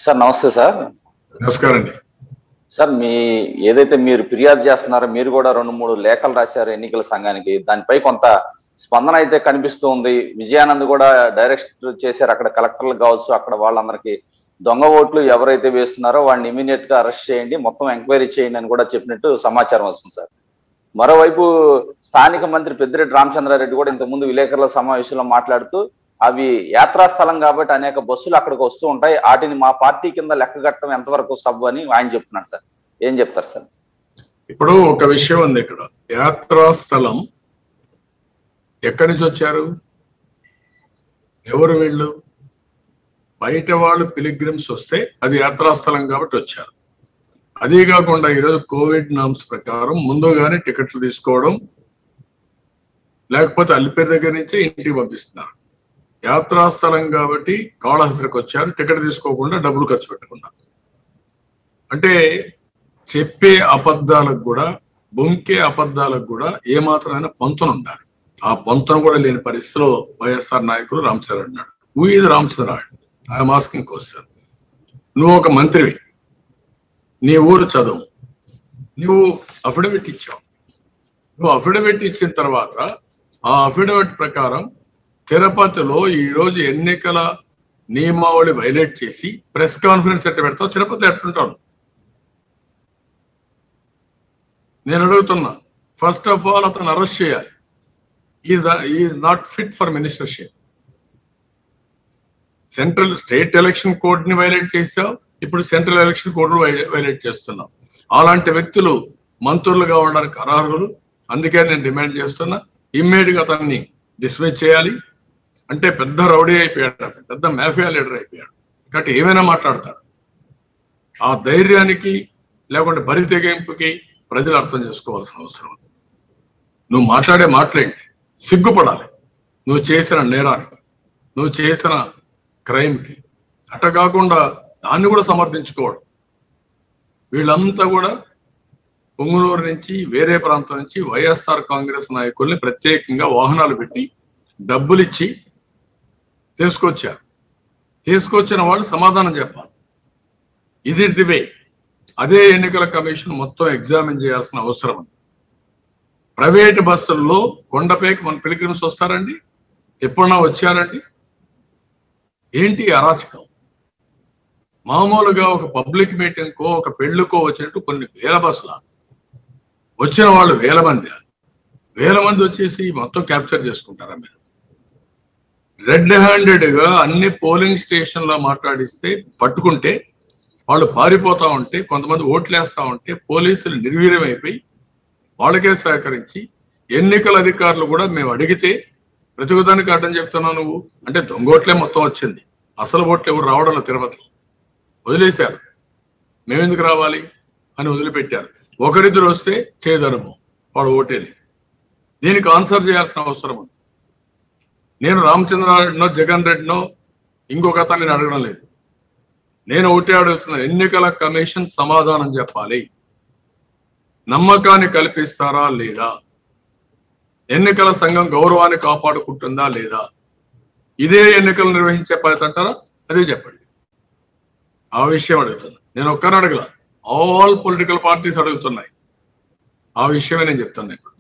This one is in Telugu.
సార్ నమస్తే సార్ నమస్కారం అండి సార్ మీ ఏదైతే మీరు ఫిర్యాదు చేస్తున్నారో మీరు కూడా రెండు మూడు లేఖలు రాశారు ఎన్నికల సంఘానికి దానిపై కొంత స్పందన అయితే కనిపిస్తూ ఉంది విజయానంద్ కూడా డైరెక్ట్ చేశారు అక్కడ కలెక్టర్లు కావచ్చు అక్కడ వాళ్ళందరికీ దొంగ ఓట్లు ఎవరైతే వేస్తున్నారో వాడిని ఇమీడియట్ గా అరెస్ట్ చేయండి మొత్తం ఎంక్వైరీ చేయండి అని కూడా చెప్పినట్టు సమాచారం వస్తుంది సార్ మరోవైపు స్థానిక మంత్రి పెద్దిరెడ్డి రామచంద్రారెడ్డి కూడా ఇంతకుముందు విలేకరుల సమావేశంలో మాట్లాడుతూ అవి యాత్రా స్థలం కాబట్టి అనేక బస్సులు అక్కడికి వస్తూ ఉంటాయి వాటిని మా పార్టీ కింద లెక్క కట్టడం ఎంతవరకు సబ్బు అని ఆయన చెప్తున్నాడు సార్ ఏం చెప్తారు సార్ ఇప్పుడు ఒక విషయం ఉంది ఇక్కడ యాత్రా స్థలం ఎక్కడి నుంచి వచ్చారు ఎవరు వీళ్ళు బయట వాళ్ళు పిలిగ్రిమ్స్ వస్తే అది యాత్రా స్థలం కాబట్టి వచ్చారు అదే కాకుండా ఈరోజు కోవిడ్ నామ్స్ ప్రకారం ముందుగానే టికెట్లు తీసుకోవడం లేకపోతే అల్లిపేరు దగ్గర నుంచి ఇంటికి పంపిస్తున్నారు యాత్రా స్థలం కాబట్టి కాళహస్తికి వచ్చారు టికెట్ తీసుకోకుండా డబ్బులు ఖర్చు పెట్టుకున్నారు అంటే చెప్పే అబద్ధాలకు కూడా బొంకే అబద్ధాలకు కూడా ఏమాత్రమైన పొంతన ఉండాలి ఆ పొంతన కూడా లేని పరిస్థితిలో వైఎస్ఆర్ నాయకులు రామచంద్ర అన్నాడు హూ ఇది రామచంద్ర ఐఎమ్ ఆస్కింగ్ క్వశ్చన్ నువ్వు ఒక మంత్రివి నీ ఊరు చదువు నువ్వు అఫిడవిట్ ఇచ్చావు నువ్వు అఫిడవిట్ ఇచ్చిన తర్వాత ఆ అఫిడవిట్ ప్రకారం తిరుపతిలో ఈ రోజు ఎన్నికల నియమావళి వైలేట్ చేసి ప్రెస్ కాన్ఫరెన్స్ ఎట్ట పెడతావు తిరుపతి ఎట్టుంటాను నేను అడుగుతున్నా ఫస్ట్ ఆఫ్ ఆల్ అతను అరెస్ట్ చేయాలి is is not fit for ministership central state election code ని వైలేట్ చేసావు ఇప్పుడు సెంట్రల్ ఎలక్షన్ కోడ్ వైలేట్ చేస్తున్నాం అలాంటి వ్యక్తులు మంత్రులుగా ఉండడానికి అర్హులు అందుకే నేను డిమాండ్ చేస్తున్నా ఇమ్మీడియట్ గా అతన్ని డిస్మిస్ చేయాలి అంటే పెద్ద రౌడీ అయిపోయాడు అతను పెద్ద మాఫియా లీడర్ అయిపోయాడు కాబట్టి ఏమైనా మాట్లాడతాడు ఆ ధైర్యానికి లేకుంటే బరి తెగింపుకి ప్రజలు అర్థం చేసుకోవాల్సిన అవసరం ఉంది. నువ్వు మాట్లాడే మాట్లాడి సిగ్గుపడాలి నువ్వు చేసిన నేరానికి నువ్వు చేసిన క్రైమ్కి అట్ట కాకుండా దాన్ని కూడా సమర్థించుకోవడం వీళ్ళంతా కూడా పొంగునూరు నుంచి వేరే ప్రాంతం నుంచి వైఎస్ఆర్ కాంగ్రెస్ నాయకుల్ని ప్రత్యేకంగా వాహనాలు పెట్టి డబ్బులు ఇచ్చి తీసుకొచ్చారు తీసుకొచ్చిన వాళ్ళు సమాధానం చెప్పాలి ఇది ది వే అదే ఎన్నికల కమిషన్ మొత్తం ఎగ్జామిన్ చేయాల్సిన అవసరం ఉంది ప్రైవేట్ బస్సుల్లో కొండపైకి మన పిలిగ్రిమ్స్ వస్తారండి ఎప్పుడన్నా వచ్చారండి ఏంటి ఈ అరాచకం మామూలుగా ఒక పబ్లిక్ మీటింగ్ కో ఒక పెళ్లికో వచ్చినట్టు కొన్ని వేల బస్సుల వచ్చిన వాళ్ళు వేల మంది వేల మంది వచ్చేసి మొత్తం క్యాప్చర్ చేసుకుంటారా మీరు రెడ్ హ్యాండెడ్ గా అన్ని పోలింగ్ స్టేషన్ లో మాట్లాడిస్తే పట్టుకుంటే వాళ్ళు పారిపోతా ఉంటే కొంతమంది ఓట్లేస్తా ఉంటే పోలీసులు నిర్వీర్యం అయిపోయి వాళ్ళకే సహకరించి ఎన్నికల అధికారులు కూడా మేము అడిగితే ప్రతి ఒక్కదానికి అడ్డం చెప్తున్నావు నువ్వు అంటే దొంగ ఓట్లే మొత్తం వచ్చింది అసలు ఓట్లు ఎవరు రావడంలో తిరుపతి వదిలేశారు మేమెందుకు రావాలి అని వదిలిపెట్టారు ఒకరిద్దరు వస్తే చేయదరము వాడు ఓటేది దీనికి ఆన్సర్ చేయాల్సిన అవసరం ఉంది నేను రామచంద్రారెడ్డినో జగన్ రెడ్డినో ఇంకొక అతను నేను అడగడం లేదు నేను ఒకటే అడుగుతున్నాను ఎన్నికల కమిషన్ సమాధానం చెప్పాలి నమ్మకాన్ని కల్పిస్తారా లేదా ఎన్నికల సంఘం గౌరవాన్ని కాపాడుకుంటుందా లేదా ఇదే ఎన్నికలు నిర్వహించే పద్ధతి అంటారా అదే చెప్పండి ఆ విషయం అడుగుతున్నా నేను ఒక్కరిని అడగల ఆల్ పొలిటికల్ పార్టీస్ అడుగుతున్నాయి ఆ విషయమే నేను చెప్తాను ఇప్పుడు